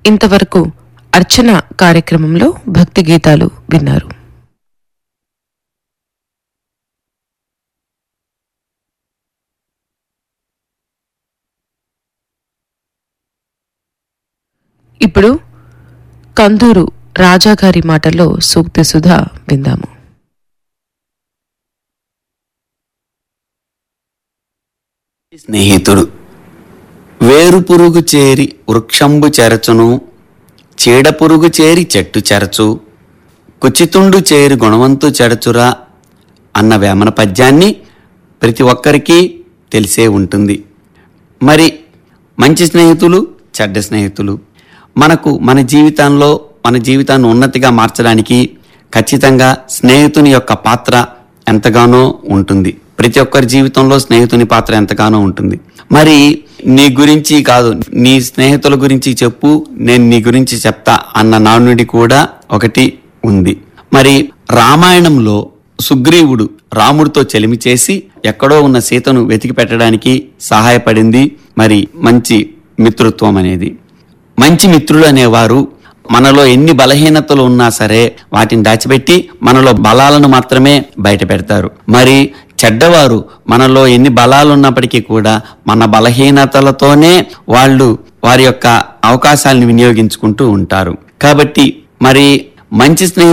ఇంతవరకు అర్చన కార్యక్రమంలో భక్తి గీతాలు విన్నారు ఇప్పుడు కందూరు రాజాగారి మాటల్లో సూక్తి సుధా విందాము స్నేహితుడు వేరు పురుగు చేరి వృక్షంబు చెరచును చీడ పురుగు చేరి చెట్టు చెరచు కుచితుండు చేరి గుణవంతు చెరచురా అన్న వేమన పద్యాన్ని ప్రతి ఒక్కరికి తెలిసే ఉంటుంది మరి మంచి స్నేహితులు చెడ్డ స్నేహితులు మనకు మన జీవితంలో మన జీవితాన్ని ఉన్నతిగా మార్చడానికి ఖచ్చితంగా స్నేహితుని యొక్క పాత్ర ఎంతగానో ఉంటుంది ప్రతి ఒక్కరి జీవితంలో స్నేహితుని పాత్ర ఎంతగానో ఉంటుంది మరి నీ గురించి కాదు నీ స్నేహితుల గురించి చెప్పు నేను నీ గురించి చెప్తా అన్న నానుడి కూడా ఒకటి ఉంది మరి రామాయణంలో సుగ్రీవుడు రాముడితో చెలిమి చేసి ఎక్కడో ఉన్న సీతను వెతికి పెట్టడానికి సహాయపడింది మరి మంచి మిత్రత్వం అనేది మంచి మిత్రులు అనేవారు మనలో ఎన్ని బలహీనతలు ఉన్నా సరే వాటిని దాచిపెట్టి మనలో బలాలను మాత్రమే బయట పెడతారు మరి చెడ్డవారు మనలో ఎన్ని బలాలు ఉన్నప్పటికీ కూడా మన బలహీనతలతోనే వాళ్ళు వారి యొక్క అవకాశాలను వినియోగించుకుంటూ ఉంటారు కాబట్టి మరి మంచి స్నేహితులు